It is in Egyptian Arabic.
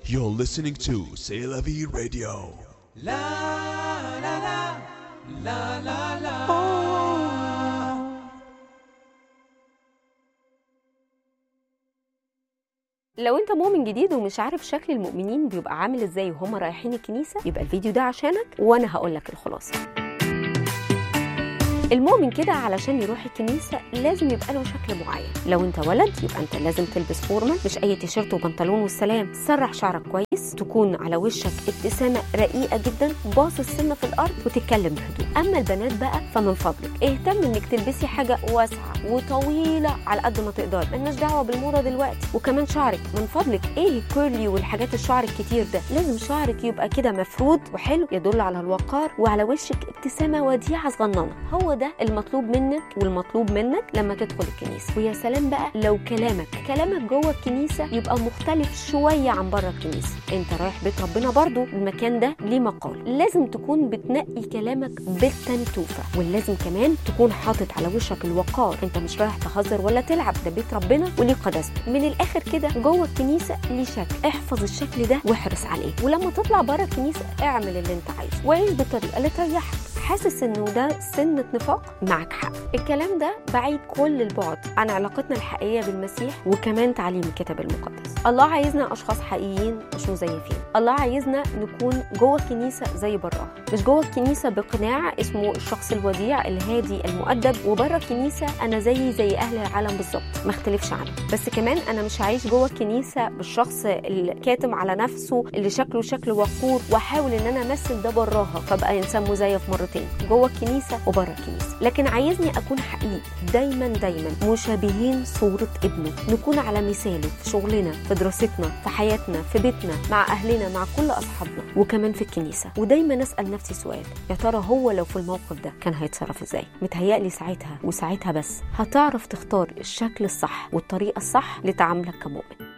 You're listening to C'est la vie radio. لو انت مؤمن جديد ومش عارف شكل المؤمنين بيبقى عامل ازاي وهم رايحين الكنيسه يبقى الفيديو ده عشانك وانا هقول لك الخلاصه المؤمن كده علشان يروح الكنيسة لازم يبقى له شكل معين لو انت ولد يبقى انت لازم تلبس فورمال مش اي تيشيرت وبنطلون والسلام سرح شعرك كويس تكون على وشك ابتسامة رقيقة جدا باصص سنة في الارض وتتكلم بهدوء اما البنات بقى فمن فضلك اهتم انك تلبسي حاجة واسعة وطويلة على قد ما تقدر ملناش دعوة بالموضة دلوقتي وكمان شعرك من فضلك ايه الكيرلي والحاجات الشعر الكتير ده لازم شعرك يبقى كده مفرود وحلو يدل على الوقار وعلى وشك ابتسامة وديعة صغننة هو ده المطلوب منك والمطلوب منك لما تدخل الكنيسه ويا سلام بقى لو كلامك كلامك جوه الكنيسه يبقى مختلف شويه عن بره الكنيسه انت رايح بيت ربنا برضو المكان ده ليه مقال لازم تكون بتنقي كلامك بالتنتوفه ولازم كمان تكون حاطط على وشك الوقار انت مش رايح تهزر ولا تلعب ده بيت ربنا وليه قداسته من الاخر كده جوه الكنيسه ليه شكل احفظ الشكل ده واحرص عليه ولما تطلع بره الكنيسه اعمل اللي انت عايزه وعيش بالطريقه اللي تريحك حاسس انه ده سنة نفاق معك حق الكلام ده بعيد كل البعد عن علاقتنا الحقيقية بالمسيح وكمان تعليم الكتاب المقدس الله عايزنا اشخاص حقيقيين مش مزيفين الله عايزنا نكون جوه الكنيسة زي براها مش جوه الكنيسة بقناع اسمه الشخص الوديع الهادي المؤدب وبره الكنيسة انا زي زي اهل العالم بالظبط ما اختلفش عنه بس كمان انا مش عايش جوه الكنيسة بالشخص الكاتم على نفسه اللي شكله شكل وقور واحاول ان انا امثل ده براها فابقى انسان مزيف مرتين جوه الكنيسه وبره الكنيسه لكن عايزني اكون حقيقي دايما دايما مشابهين صوره ابنه نكون على مثاله في شغلنا في دراستنا في حياتنا في بيتنا مع اهلنا مع كل اصحابنا وكمان في الكنيسه ودايما اسال نفسي سؤال يا ترى هو لو في الموقف ده كان هيتصرف ازاي متهيألي ساعتها وساعتها بس هتعرف تختار الشكل الصح والطريقه الصح لتعاملك كمؤمن